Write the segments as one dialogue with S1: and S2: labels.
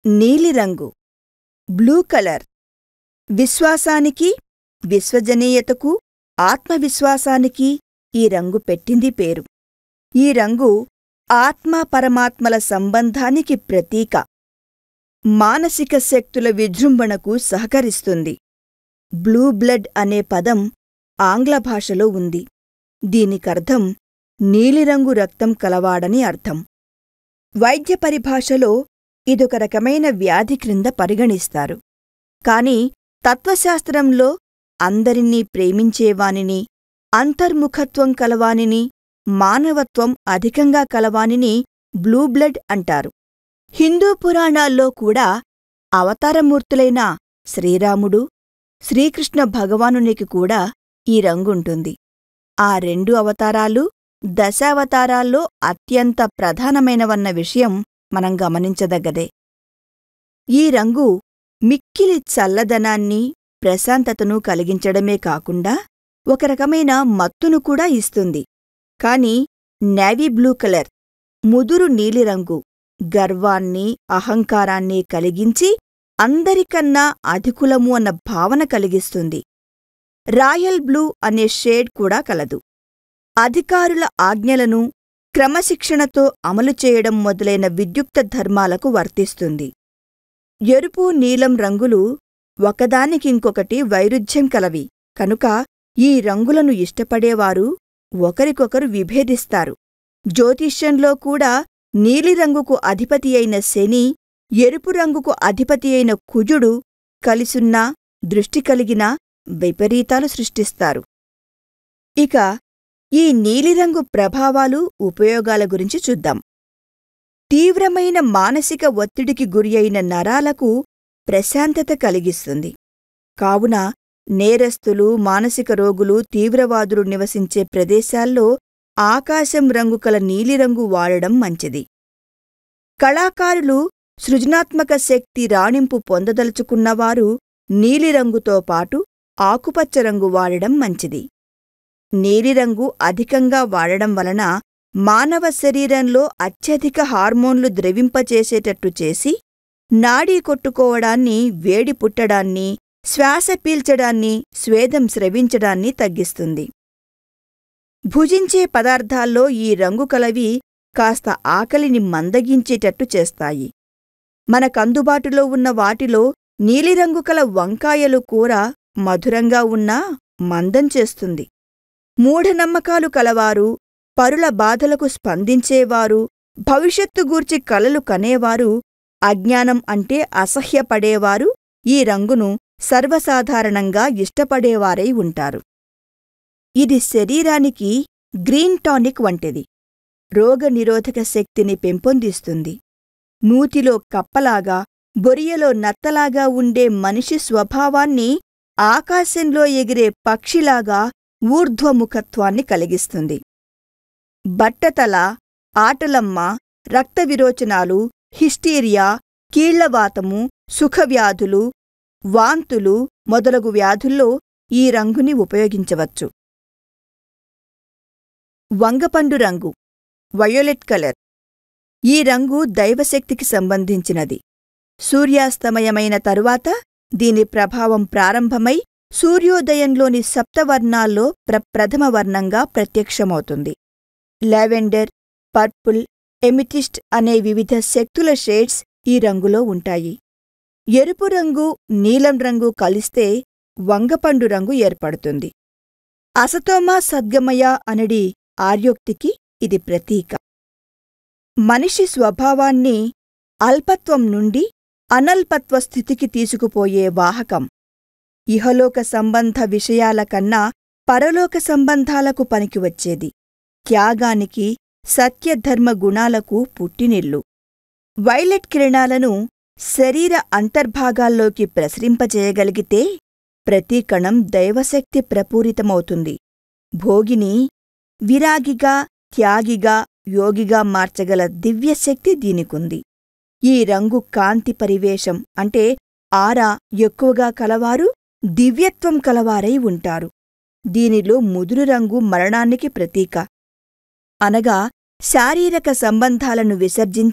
S1: నీలిరంగు blue colour విశ్వాసానికి విశ్వజనీయతకు ఆత్మవిశ్వాసానికి ఈ రంగు పెట్టింది పేరు ఈ రంగు ఆత్మ పరమాత్మల సంబంధానికి ప్రతీక మానసిక శక్తుల విజృంభణకు సహకరిస్తుంది బ్లూ బ్లడ్ అనే పదం ఆంగ్ల భాషలో ఉంది దీనికర్థం నీలిరంగు రక్తం కలవాడని అర్థం వైద్య పరిభాషలో ఇదొక రకమైన వ్యాధి క్రింద పరిగణిస్తారు కాని తత్వశాస్త్రంలో అందరినీ ప్రేమించేవానిని అంతర్ముఖత్వం కలవానిని మానవత్వం అధికంగా కలవానిని బ్లూ బ్లడ్ అంటారు హిందూ పురాణాల్లో కూడా అవతారమూర్తులైన శ్రీరాముడు శ్రీకృష్ణ భగవానునికి కూడా ఈ రంగుంటుంది ఆ రెండు అవతారాలు దశావతారాల్లో అత్యంత ప్రధానమైనవన్న విషయం మనం గమనించదగ్గదే ఈ రంగు మిక్కిలి చల్లదనాన్ని ప్రశాంతతను కలిగించడమే కాకుండా ఒక రకమైన మత్తును కూడా ఇస్తుంది కాని నేవీ బ్లూ కలర్ ముదురు నీలిరంగు గర్వాన్ని అహంకారాన్ని కలిగించి అందరికన్నా అధికులము అన్న భావన కలిగిస్తుంది రాయల్ బ్లూ అనే షేడ్ కూడా కలదు అధికారుల ఆజ్ఞలను క్రమశిక్షణతో అమలు చేయడం మొదలైన విద్యుక్త ధర్మాలకు వర్తిస్తుంది ఎరుపు నీలం రంగులు ఒకదానికింకొకటి వైరుధ్యం కలవి కనుక ఈ రంగులను ఇష్టపడేవారు ఒకరికొకరు విభేదిస్తారు జ్యోతిష్యంలో కూడా నీలిరంగుకు అధిపతి అయిన శని ఎరుపు రంగుకు అధిపతి అయిన కుజుడు కలిసున్నా దృష్టి కలిగినా విపరీతాలు సృష్టిస్తారు ఇక ఈ నీలిరంగు ప్రభావాలు ఉపయోగాల గురించి చూద్దాం తీవ్రమైన మానసిక ఒత్తిడికి గురి అయిన నరాలకు ప్రశాంతత కలిగిస్తుంది కావున నేరస్తులు మానసిక రోగులు తీవ్రవాదులు నివసించే ప్రదేశాల్లో ఆకాశం రంగు కల నీలిరంగు వాడడం మంచిది కళాకారులు సృజనాత్మక శక్తి రాణింపు పొందదలుచుకున్నవారు నీలిరంగుతో పాటు ఆకుపచ్చ రంగు వాడడం మంచిది నీలిరంగు అధికంగా వాడడం వలన మానవ శరీరంలో అత్యధిక హార్మోన్లు ద్రవింపచేసేటట్టు చేసి నాడీ కొట్టుకోవడాన్ని వేడి పుట్టడాన్ని శ్వాస పీల్చడాన్ని స్వేదం స్రవించడాన్ని తగ్గిస్తుంది భుజించే పదార్థాల్లో ఈ రంగు కలవి కాస్త ఆకలిని మందగించేటట్టు చేస్తాయి మనకందుబాటులో ఉన్న వాటిలో నీలిరంగు కల వంకాయలు కూర మధురంగా ఉన్నా మందం చేస్తుంది మూఢనమ్మకాలు కలవారు పరుల బాధలకు స్పందించేవారు భవిష్యత్తు గూర్చి కలలు కనేవారు అజ్ఞానం అంటే అసహ్యపడేవారు ఈ రంగును సర్వసాధారణంగా ఇష్టపడేవారై ఉంటారు ఇది శరీరానికి గ్రీన్ టానిక్ వంటిది రోగనిరోధక శక్తిని పెంపొందిస్తుంది నూతిలో కప్పలాగా బొరియలో నత్తలాగా ఉండే మనిషి స్వభావాన్ని ఆకాశంలో ఎగిరే పక్షిలాగా ఊర్ధ్వముఖత్వాన్ని కలిగిస్తుంది బట్టతల ఆటలమ్మ రక్తవిరోచనాలు హిస్టీరియా కీళ్లవాతము సుఖవ్యాధులు వాంతులు మొదలగు వ్యాధుల్లో ఈ రంగుని ఉపయోగించవచ్చు వంగపండు రంగు వయోలెట్ కలర్ ఈ రంగు దైవశక్తికి సంబంధించినది సూర్యాస్తమయమైన తరువాత దీని ప్రభావం ప్రారంభమై సూర్యోదయంలోని సప్తవర్ణాల్లో ప్రప్రథమ వర్ణంగా ప్రత్యక్షమవుతుంది లావెండర్ పర్పుల్ ఎమిటిస్ట్ అనే వివిధ శక్తుల షేడ్స్ ఈ రంగులో ఉంటాయి ఎరుపు రంగు నీలం రంగు కలిస్తే వంగపండు రంగు ఏర్పడుతుంది అసతోమా సద్గమయ అనడి ఆర్యోక్తికి ఇది ప్రతీక మనిషి స్వభావాన్ని అల్పత్వం నుండి అనల్పత్వ స్థితికి తీసుకుపోయే వాహకం ఇహలోక సంబంధ విషయాల కన్నా పరలోక సంబంధాలకు పనికివచ్చేది త్యాగానికి సత్యధర్మ గుణాలకు పుట్టినిల్లు వైలెట్ కిరణాలను శరీర అంతర్భాగాల్లోకి ప్రసరింపజేయగలిగితే ప్రతి కణం దైవశక్తి ప్రపూరితమవుతుంది భోగిని విరాగిగా త్యాగిగా యోగిగా మార్చగల దివ్యశక్తి దీనికుంది ఈ రంగు కాంతి పరివేశం అంటే ఆరా ఎక్కువగా కలవారు దివ్యత్వం కలవారై ఉంటారు దీనిలో ముదురు రంగు మరణానికి ప్రతీక అనగా శారీరక సంబంధాలను విసర్జించి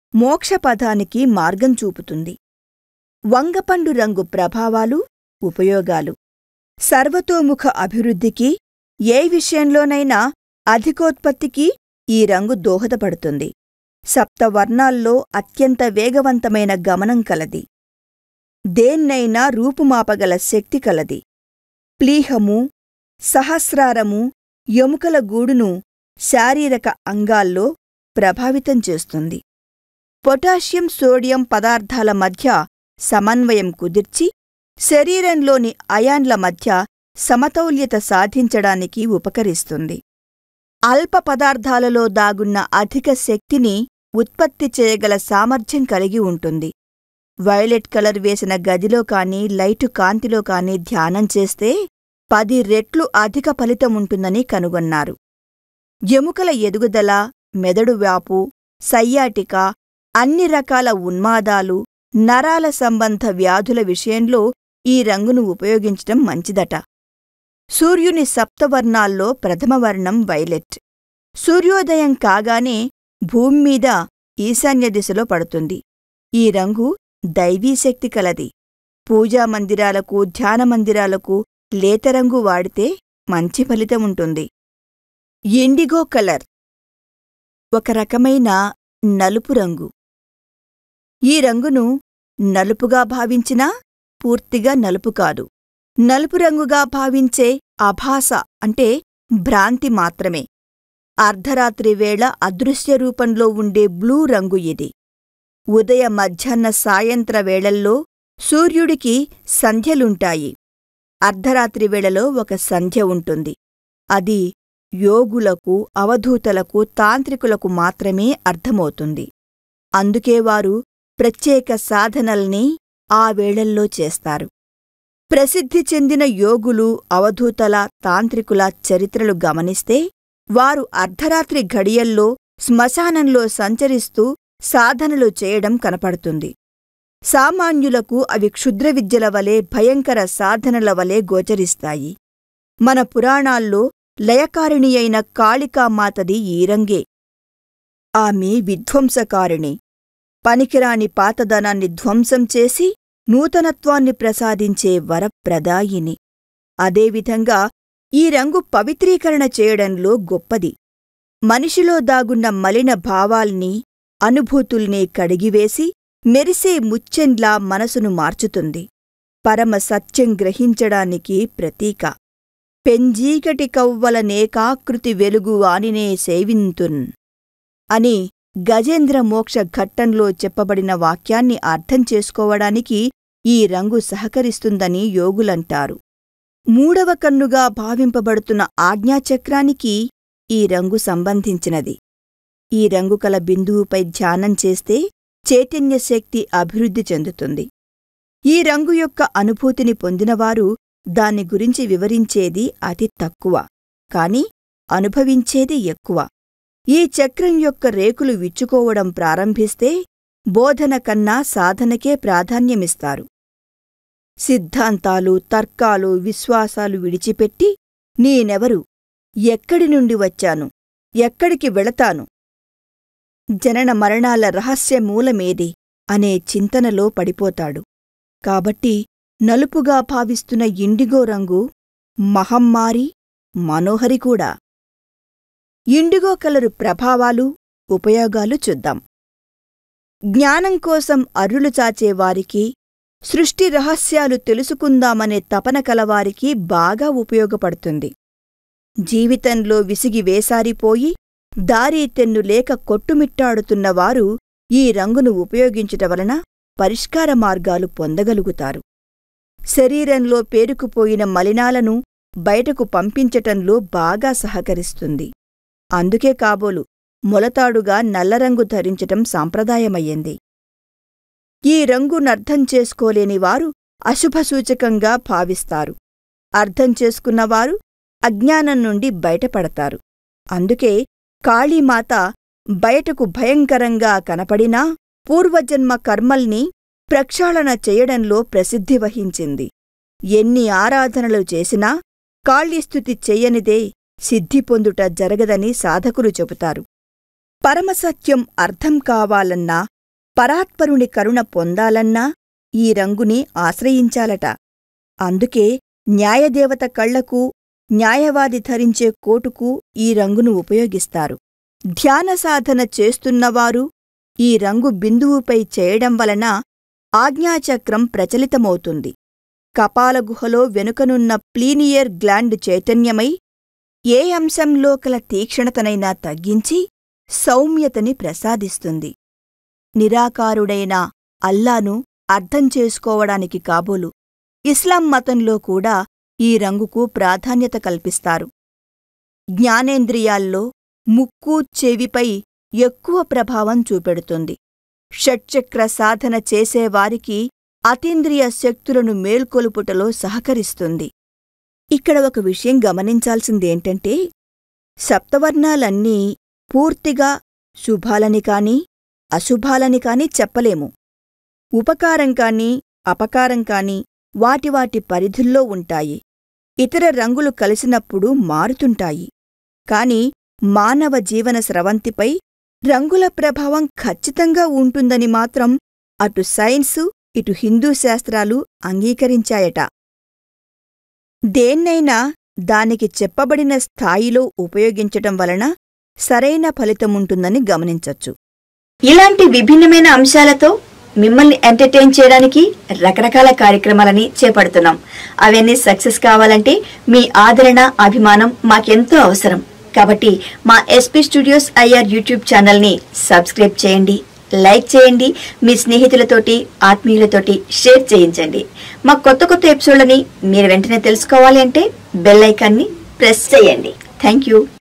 S1: మోక్షపథానికి మార్గం చూపుతుంది వంగపండు రంగు ప్రభావాలు ఉపయోగాలు సర్వతోముఖ అభివృద్ధికి ఏ విషయంలోనైనా అధికోత్పత్తికి ఈ రంగు దోహదపడుతుంది సప్తవర్ణాల్లో అత్యంత వేగవంతమైన గమనం కలది దేన్నైనా రూపుమాపగల శక్తి కలది ప్లీహము సహస్రారము ఎముకల గూడును శారీరక అంగాల్లో ప్రభావితం చేస్తుంది పొటాషియం సోడియం పదార్థాల మధ్య సమన్వయం కుదిర్చి శరీరంలోని అయాన్ల మధ్య సమతౌల్యత సాధించడానికి ఉపకరిస్తుంది అల్ప పదార్థాలలో దాగున్న అధిక శక్తిని ఉత్పత్తి చేయగల సామర్థ్యం కలిగి ఉంటుంది వైలెట్ కలర్ వేసిన గదిలో కానీ లైటు కాంతిలో కానీ ధ్యానం చేస్తే పది రెట్లు అధిక ఫలితముంటుందని కనుగొన్నారు ఎముకల ఎదుగుదల మెదడు వ్యాపు సయ్యాటిక అన్ని రకాల ఉన్మాదాలు నరాల సంబంధ వ్యాధుల విషయంలో ఈ రంగును ఉపయోగించటం మంచిదట సూర్యుని సప్తవర్ణాల్లో ప్రథమవర్ణం వైలెట్ సూర్యోదయం కాగానే భూమ్మీద ఈశాన్య దిశలో పడుతుంది ఈ రంగు దైవీశక్తి కలది పూజామందిరాలకు ధ్యానమందిరాలకు లేతరంగు వాడితే మంచి ఫలితముంటుంది ఇండిగో కలర్ ఒక రకమైన నలుపు రంగు ఈ రంగును నలుపుగా భావించినా పూర్తిగా నలుపు కాదు నలుపు రంగుగా భావించే అభాస అంటే భ్రాంతి మాత్రమే అర్ధరాత్రి వేళ అదృశ్య రూపంలో ఉండే బ్లూ రంగు ఇది ఉదయ మధ్యాహ్న సాయంత్ర వేళల్లో సూర్యుడికి సంధ్యలుంటాయి అర్ధరాత్రి వేళలో ఒక సంధ్య ఉంటుంది అది యోగులకు అవధూతలకు తాంత్రికులకు మాత్రమే అర్థమవుతుంది అందుకే వారు ప్రత్యేక సాధనల్ని ఆ వేళల్లో చేస్తారు ప్రసిద్ధి చెందిన యోగులు అవధూతల తాంత్రికుల చరిత్రలు గమనిస్తే వారు అర్ధరాత్రి ఘడియల్లో శ్మశానంలో సంచరిస్తూ సాధనలు చేయడం కనపడుతుంది సామాన్యులకు అవి క్షుద్ర విద్యల వలె భయంకర సాధనల వలె గోచరిస్తాయి మన పురాణాల్లో లయకారిణి అయిన కాళికామాతది ఈ రంగే ఆమె విధ్వంసకారిణి పనికిరాని పాతదనాన్ని ధ్వంసం చేసి నూతనత్వాన్ని ప్రసాదించే వరప్రదాయిని అదేవిధంగా ఈ రంగు పవిత్రీకరణ చేయడంలో గొప్పది మనిషిలో దాగున్న మలిన భావాల్ని అనుభూతుల్ని కడిగివేసి మెరిసే ముచ్చెండ్లా మనసును మార్చుతుంది పరమ సత్యం గ్రహించడానికి ప్రతీక పెంజీకటి కవ్వలనేకాకృతి వెలుగు వానినే సేవింతున్ అని గజేంద్ర మోక్ష ఘట్టంలో చెప్పబడిన వాక్యాన్ని అర్థం చేసుకోవడానికి ఈ రంగు సహకరిస్తుందని యోగులంటారు మూడవ కన్నుగా భావింపబడుతున్న ఆజ్ఞాచక్రానికి ఈ రంగు సంబంధించినది ఈ రంగు కల బిందువుపై ధ్యానం చేస్తే చైతన్య శక్తి అభివృద్ధి చెందుతుంది ఈ రంగు యొక్క అనుభూతిని పొందినవారు దాన్ని గురించి వివరించేది అతి తక్కువ కాని అనుభవించేది ఎక్కువ ఈ చక్రం యొక్క రేకులు విచ్చుకోవడం ప్రారంభిస్తే బోధన కన్నా సాధనకే ప్రాధాన్యమిస్తారు సిద్ధాంతాలు తర్కాలు విశ్వాసాలు విడిచిపెట్టి నేనెవరు ఎక్కడి నుండి వచ్చాను ఎక్కడికి వెళతాను జనన మరణాల రహస్యమూలమేది అనే చింతనలో పడిపోతాడు కాబట్టి నలుపుగా భావిస్తున్న ఇండిగో రంగు మహమ్మారి మనోహరి కూడా ఇండిగో కలరు ప్రభావాలు ఉపయోగాలు చూద్దాం జ్ఞానం కోసం అర్రులు చాచేవారికి సృష్టి రహస్యాలు తెలుసుకుందామనే తపన కలవారికి బాగా ఉపయోగపడుతుంది జీవితంలో విసిగి వేసారిపోయి దారి తెన్ను లేక కొట్టుమిట్టాడుతున్నవారు ఈ రంగును ఉపయోగించుట వలన పరిష్కార మార్గాలు పొందగలుగుతారు శరీరంలో పేరుకుపోయిన మలినాలను బయటకు పంపించటంలో బాగా సహకరిస్తుంది అందుకే కాబోలు మొలతాడుగా నల్లరంగు ధరించటం సాంప్రదాయమయ్యింది ఈ రంగునర్థం చేసుకోలేని వారు అశుభసూచకంగా భావిస్తారు అర్థం చేసుకున్నవారు అజ్ఞానం నుండి బయటపడతారు అందుకే కాళీమాత బయటకు భయంకరంగా కనపడినా పూర్వజన్మ కర్మల్ని ప్రక్షాళన చేయడంలో ప్రసిద్ధి వహించింది ఎన్ని ఆరాధనలు చేసినా కాళీస్తుతి చెయ్యనిదే సిద్ధి పొందుట జరగదని సాధకులు చెబుతారు పరమసత్యం అర్థం కావాలన్నా పరాత్పరుని కరుణ పొందాలన్నా ఈ రంగుని ఆశ్రయించాలట అందుకే న్యాయదేవత కళ్లకు న్యాయవాది ధరించే కోటుకు ఈ రంగును ఉపయోగిస్తారు ధ్యాన సాధన చేస్తున్నవారు ఈ రంగు బిందువుపై చేయడం వలన ఆజ్ఞాచక్రం ప్రచలితమవుతుంది కపాలగుహలో వెనుకనున్న ప్లీనియర్ గ్లాండ్ చైతన్యమై ఏ అంశంలో కల తీక్షణతనైనా తగ్గించి సౌమ్యతని ప్రసాదిస్తుంది నిరాకారుడైన అల్లాను అర్థం చేసుకోవడానికి కాబోలు ఇస్లాం మతంలో కూడా ఈ రంగుకు ప్రాధాన్యత కల్పిస్తారు జ్ఞానేంద్రియాల్లో ముక్కు చెవిపై ఎక్కువ ప్రభావం చూపెడుతుంది షట్చక్ర సాధన చేసేవారికి అతీంద్రియ శక్తులను మేల్కొలుపుటలో సహకరిస్తుంది ఇక్కడ ఒక విషయం గమనించాల్సిందేంటంటే సప్తవర్ణాలన్నీ పూర్తిగా శుభాలని కాని అశుభాలని కాని చెప్పలేము ఉపకారం కాని అపకారం కాని వాటి వాటి పరిధుల్లో ఉంటాయి ఇతర రంగులు కలిసినప్పుడు మారుతుంటాయి కాని మానవ జీవన స్రవంతిపై రంగుల ప్రభావం ఖచ్చితంగా ఉంటుందని మాత్రం అటు సైన్సు ఇటు హిందూ శాస్త్రాలు అంగీకరించాయట దేన్నైనా దానికి చెప్పబడిన స్థాయిలో ఉపయోగించటం వలన సరైన ఫలితముంటుందని గమనించొచ్చు
S2: ఇలాంటి విభిన్నమైన అంశాలతో మిమ్మల్ని ఎంటర్టైన్ చేయడానికి రకరకాల కార్యక్రమాలని చేపడుతున్నాం అవన్నీ సక్సెస్ కావాలంటే మీ ఆదరణ అభిమానం మాకెంతో అవసరం కాబట్టి మా ఎస్పీ స్టూడియోస్ ఐఆర్ యూట్యూబ్ ఛానల్ని సబ్స్క్రైబ్ చేయండి లైక్ చేయండి మీ స్నేహితులతోటి ఆత్మీయులతోటి షేర్ చేయించండి మా కొత్త కొత్త ఎపిసోడ్లని మీరు వెంటనే తెలుసుకోవాలి అంటే బెల్ ఐకాన్ని ప్రెస్ చేయండి థ్యాంక్ యూ